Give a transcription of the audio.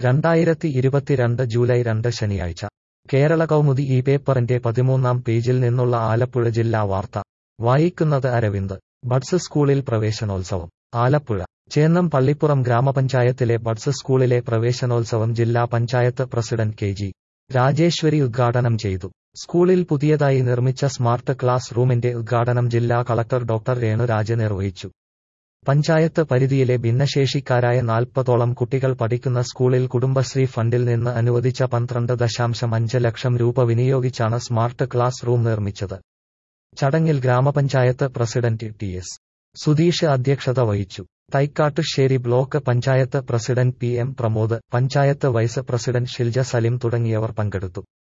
രണ്ടായിരത്തി ഇരുപത്തിരണ്ട് ജൂലൈ രണ്ട് ശനിയാഴ്ച കേരള കൗമുദി ഈ പേപ്പറിന്റെ പതിമൂന്നാം പേജിൽ നിന്നുള്ള ആലപ്പുഴ ജില്ലാ വാർത്ത വായിക്കുന്നത് അരവിന്ദ് ബഡ്സ് സ്കൂളിൽ പ്രവേശനോത്സവം ആലപ്പുഴ ചേന്നം പള്ളിപ്പുറം ഗ്രാമപഞ്ചായത്തിലെ ബഡ്സ് സ്കൂളിലെ പ്രവേശനോത്സവം ജില്ലാ panchayat president K G Rajeshwari ഉദ്ഘാടനം ചെയ്തു സ്കൂളിൽ പുതിയതായി നിർമ്മിച്ച സ്മാർട്ട് ക്ലാസ് റൂമിന്റെ ഉദ്ഘാടനം ജില്ലാ കളക്ടർ ഡോക്ടർ രേണുരാജ് നിർവഹിച്ചു പഞ്ചായത്ത് പരിധിയിലെ ഭിന്നശേഷിക്കാരായ നാൽപ്പതോളം കുട്ടികൾ പഠിക്കുന്ന സ്കൂളിൽ കുടുംബശ്രീ ഫണ്ടിൽ നിന്ന് അനുവദിച്ച പന്ത്രണ്ട് ദശാംശം അഞ്ച് ലക്ഷം രൂപ വിനിയോഗിച്ചാണ് സ്മാർട്ട് ക്ലാസ് റൂം നിർമ്മിച്ചത് ചടങ്ങിൽ ഗ്രാമപഞ്ചായത്ത് പ്രസിഡന്റ് ടി എസ് സുധീഷ് അധ്യക്ഷത വഹിച്ചു Thaikkattussery block panchayat president P M Pramod panchayat vice president Shilja Salim തുടങ്ങിയവർ പങ്കെടുത്തു